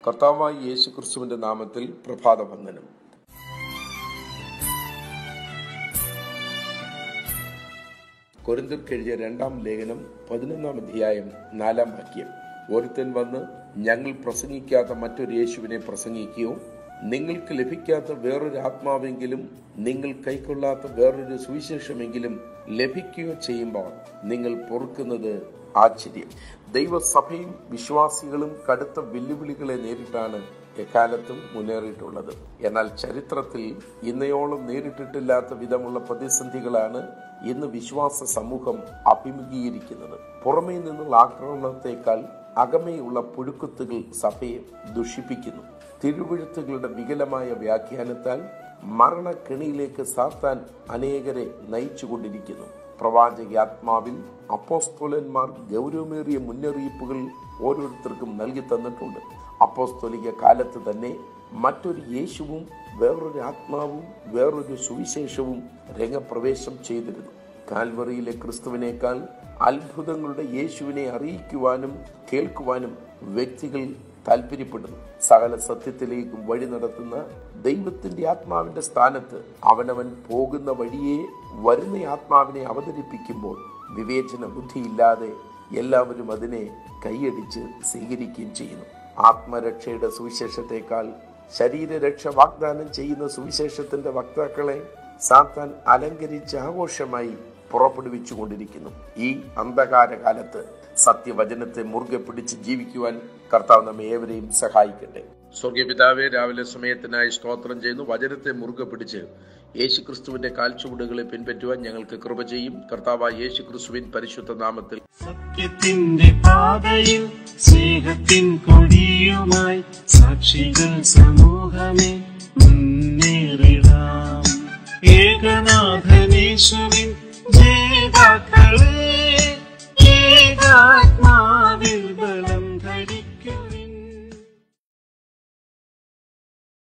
കർത്താവായി യേശു ക്രിസ്തുവിന്റെ നാമത്തിൽ പ്രഭാത വന്ദനം കൊരിന്തിർക്കെഴുതിയ രണ്ടാം ലേഖനം പതിനൊന്നാം അധ്യായം നാലാം വാക്യം ഒരുത്തൻ വന്ന് ഞങ്ങൾ പ്രസംഗിക്കാത്ത മറ്റൊരു യേശുവിനെ പ്രസംഗിക്കുകയോ നിങ്ങൾക്ക് ലഭിക്കാത്ത വേറൊരു ആത്മാവെങ്കിലും നിങ്ങൾ കൈക്കൊള്ളാത്ത വേറൊരു സുവിശേഷമെങ്കിലും ലഭിക്കുകയോ ചെയ്യുമ്പോൾ നിങ്ങൾ പൊറുക്കുന്നത് ആശ്ചര്യം ദൈവസഭയും വിശ്വാസികളും കടുത്ത വെല്ലുവിളികളെ നേരിട്ടാണ് എക്കാലത്തും മുന്നേറിയിട്ടുള്ളത് എന്നാൽ ചരിത്രത്തിൽ ഇന്നയോളം നേരിട്ടിട്ടില്ലാത്ത വിധമുള്ള പ്രതിസന്ധികളാണ് ഇന്ന് വിശ്വാസ സമൂഹം അഭിമുഖീകരിക്കുന്നത് പുറമേ നിന്നുള്ള ആക്രമണത്തെക്കാൾ അകമയുള്ള പുഴുക്കുത്തുകൾ സഭയെ ദുഷിപ്പിക്കുന്നു തിരുവഴുത്തുകളുടെ വികലമായ വ്യാഖ്യാനത്താൽ മരണക്കെണിയിലേക്ക് സാത്താൻ അനേകരെ നയിച്ചുകൊണ്ടിരിക്കുന്നു പ്രവാചകാത്മാവിൽ അപ്പോസ്തോലന്മാർ ഗൗരവമേറിയ മുന്നറിയിപ്പുകൾ ഓരോരുത്തർക്കും നൽകി തന്നിട്ടുണ്ട് അപ്പോസ്തോലിക കാലത്ത് തന്നെ മറ്റൊരു യേശുവും വേറൊരു ആത്മാവും വേറൊരു സുവിശേഷവും രംഗപ്രവേശം ചെയ്തിരുന്നു കാൽവറിയിലെ ക്രിസ്തുവിനേക്കാൾ അത്ഭുതങ്ങളുടെ യേശുവിനെ അറിയിക്കുവാനും കേൾക്കുവാനും വ്യക്തികൾ താല്പര്യപ്പെടുന്നു സകല സത്യത്തിലേക്കും വഴി നടത്തുന്ന ദൈവത്തിന്റെ ആത്മാവിന്റെ സ്ഥാനത്ത് അവനവൻ പോകുന്ന വഴിയെ വരുന്ന ആത്മാവിനെ അവതരിപ്പിക്കുമ്പോൾ വിവേചന ബുദ്ധിയില്ലാതെ എല്ലാവരും അതിനെ കൈയടിച്ച് സ്വീകരിക്കുകയും ചെയ്യുന്നു ആത്മരക്ഷയുടെ സുവിശേഷത്തെക്കാൾ ശരീരരക്ഷ വാഗ്ദാനം ചെയ്യുന്ന സുവിശേഷത്തിന്റെ വക്താക്കളെ സാത്താൻ അലങ്കരിച്ച് ആഘോഷമായി പുറപ്പെടുവിച്ചു കൊണ്ടിരിക്കുന്നു ഈ അന്ധകാര കാലത്ത് സത്യവചനത്തെ മുറുകെ പിടിച്ച് ജീവിക്കുവാൻ കർത്താവ് നമ്മെ ഏവരെയും സഹായിക്കട്ടെ സ്വർഗീയ പിതാവെ രാവിലെ സമയത്തിനായി സ്തോത്രം ചെയ്യുന്നു വചനത്തെ മുറുകെ പിടിച്ച് യേശു ക്രിസ്തുവിന്റെ കാൽച്ചുവടുകളെ പിൻപറ്റുവാൻ ഞങ്ങൾക്ക് കൃപ ചെയ്യും കർത്താവായ യേശു ക്രിസ്തുവിൻ പരിശുദ്ധ നാമത്തിൽ സത്യത്തിന്റെ പാതയിൽ സ്നേഹത്തിൻ കൊടിയുമായി സാക്ഷികൾ സമൂഹമേ